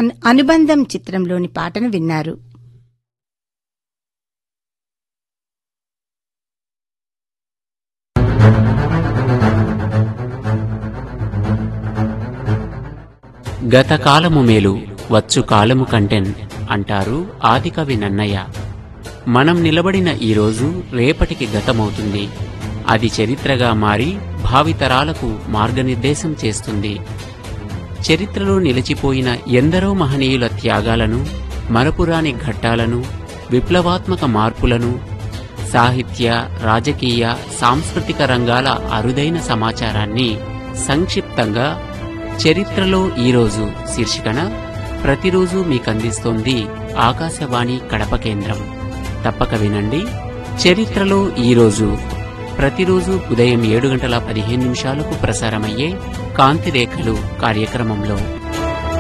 అన్- అనుబంధం చిత్రంలోని పాటను విన్నారు గత కాలము మేలు వచ్చు కాలము కంటెన్ అంటారు ఆదికవి నన్నయ్య మనం నిలబడిన ఈ రోజు రేపటికి గతమవుతుంది అది చరిత్రగా మారి భావితరాలకు మార్గనిర్దేశం చేస్తుంది చరిత్రలో నిలిచిపోయిన ఎందరో మహనీయుల త్యాగాలను మరపురాని ఘట్టాలను విప్లవాత్మక మార్పులను సాహిత్య రాజకీయ సాంస్కృతిక రంగాల అరుదైన సమాచారాన్ని సంక్షిప్తంగా చరిత్రలో ఈరోజు శీర్షికన ప్రతిరోజు మీకందిస్తోంది ఆకాశవాణి కడప కేంద్రం తప్పక వినండి చరిత్రలో ఈరోజు ప్రతిరోజు ఉదయం ఏడు గంటల పదిహేను నిమిషాలకు ప్రసారమయ్యే కాంతిరేఖలు కార్యక్రమంలో